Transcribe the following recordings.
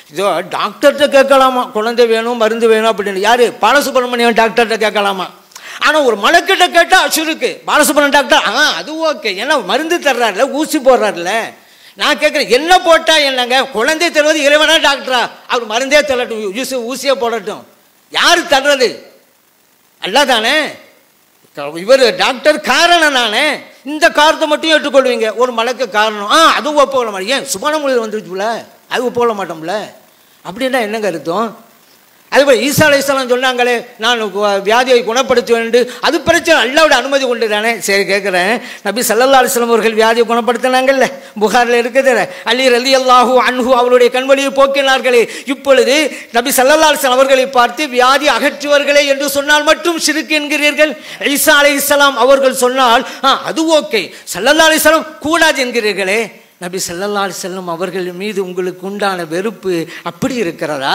இதோ டாக்டர்கிட்ட கேட்கலாமா குழந்தை வேணும் மருந்து வேணும் அப்படின்னு யாரு பாலசுப்ரமணியம் டாக்டர்கிட்ட கேட்கலாமா ஆனால் ஒரு மலக்கிட்ட கேட்டால் அசுருக்கு பாலசுப்ரமணியம் டாக்டர் ஆ அது ஓகே ஏன்னா மருந்து தர்றாருல ஊசி போடுறாருல நான் கேட்குறேன் என்ன போட்டால் என்னங்க குழந்தை தருவது இறைவனா டாக்டரா அவர் மருந்தே தரட்டும் ஊசி ஊசியே போடட்டும் யார் தர்றது அல்ல தானே இவர் டாக்டர் காரணம் நானே இந்த காரணத்தை மட்டும் ஏற்றுக்கொள்வீங்க ஒரு மலைக்கு காரணம் ஆ அது ஒப்புக்கொள்ள மாட்டேன் ஏன் சுபானமொழியில் வந்துருச்சுல அது ஒப்புக்கொள்ள மாட்டோம்ல அப்படின்னா என்னங்க அர்த்தம் அதுபோல் ஈசா அலைஹிஸ்ஸலாம் சொன்னாங்களே நான் கு- வியாதியை குணப்படுத்துவேன் என்று அது பிரச்சனை அல்லாவோட அனுமதி கொண்டு தானே சரி கேட்குறேன் நபி சல்லல்லா அலிஸ்லாம் அவர்கள் வியாதியை குணப்படுத்தினாங்கல்ல புகாரில் இருக்குது அலி ரலி அல்லாஹூ அன்ஹு அவருடைய கண்வழியை போக்கினார்களே இப்பொழுது நபி சல்லல்லா அலிஸ்லாம் அவர்களை பார்த்து வியாதி அகற்றுவர்களே என்று சொன்னால் மட்டும் சிறுக்கு என்கிறீர்கள் ஈசா அலைஹிஸ்ஸலாம் அவர்கள் சொன்னால் ஆ அது ஓகே சல்லல்லா அலிஸ்லாம் கூடாது என்கிறீர்களே நபி சல்லல்லா அலிஸ்லாம் அவர்கள் மீது உங்களுக்கு உண்டான வெறுப்பு அப்படி இருக்கிறதா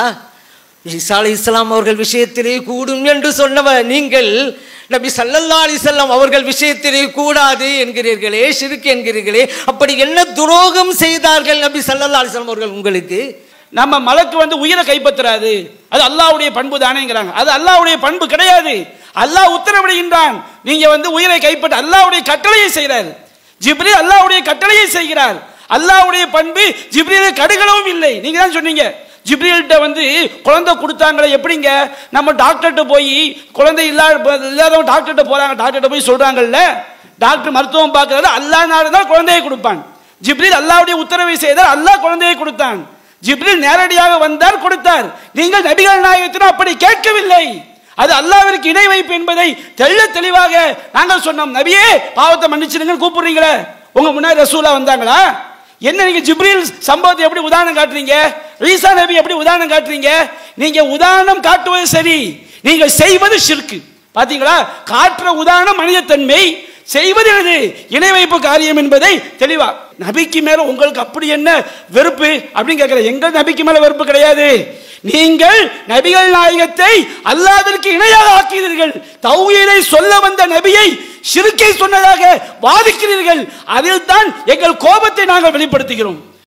ஈசா அலி இஸ்லாம் அவர்கள் விஷயத்திலே கூடும் என்று சொன்னவர் நீங்கள் நபி சல்லல்லா அலிசல்லாம் அவர்கள் விஷயத்திலே கூடாது என்கிறீர்களே சிறுக்கு என்கிறீர்களே அப்படி என்ன துரோகம் செய்தார்கள் நபி சல்லல்லா அலிஸ்லாம் அவர்கள் உங்களுக்கு நம்ம மலக்கு வந்து உயிரை கைப்பற்றாது அது அல்லாஹ்வுடைய பண்பு தானேங்கிறாங்க அது அல்லாஹ்வுடைய பண்பு கிடையாது அல்லாஹ் உத்தரவிடுகின்றான் நீங்க வந்து உயிரை கைப்பற்ற அல்லாஹ்வுடைய கட்டளையை செய்கிறார் ஜிப்ரீல் அல்லாஹ்வுடைய கட்டளையை செய்கிறார் அல்லாஹ்வுடைய பண்பு ஜிப்ரீலை கடுகளவும் இல்லை நீங்க தான் சொன்னீங்க ஜிப்ரீல்கிட்ட வந்து குழந்தை கொடுத்தாங்களே எப்படிங்க நம்ம டாக்டர்கிட்ட போய் குழந்தை இல்லாத இல்லாதவங்க டாக்டர்கிட்ட போறாங்க டாக்டர்கிட்ட போய் சொல்றாங்கல்ல டாக்டர் மருத்துவம் பார்க்கறது அல்லாஹ் நாடு தான் குழந்தையை கொடுப்பான் ஜிப்ரீல் அல்லாஹ்வுடைய உத்தரவை செய்தார் அல்லாஹ் குழந்தையை கொடுத்தான் ஜிப்ரீல் நேரடியாக வந்தார் கொடுத்தார் நீங்கள் நபிகள் நாயகத்திடம் அப்படி கேட்கவில்லை அது அல்லாஹ்விற்கு இணை வைப்பு என்பதை தெள்ள தெளிவாக நாங்கள் சொன்னோம் நபியே பாவத்தை மன்னிச்சிருங்க கூப்பிடுறீங்களே உங்க முன்னாடி ரசூலா வந்தாங்களா என்ன நீங்க ஜிப்ரீல் சம்பவத்தை எப்படி உதாரணம் காட்டுறீங்க ஈசா நபி எப்படி உதாரணம் காட்டுறீங்க நீங்க உதாரணம் காட்டுவது சரி நீங்க செய்வது ஷிர்க்கு பாத்தீங்களா காட்டுற உதாரணம் மனிதத்தன்மை செய்வது எனது இணை வைப்பு காரியம் என்பதை தெளிவா நபிக்கு மேல உங்களுக்கு அப்படி என்ன வெறுப்பு அப்படின்னு கேட்கிற எங்கள் நபிக்கு மேல வெறுப்பு கிடையாது நீங்கள் நபிகள் நாயகத்தை அல்லாதற்கு இணையாக ஆக்கிறீர்கள் தௌஹீதை சொல்ல வந்த நபியை ஷிருக்கை சொன்னதாக வாதிக்கிறீர்கள் அதில் தான் எங்கள் கோபத்தை நாங்கள் வெளிப்படுத்துகிறோம்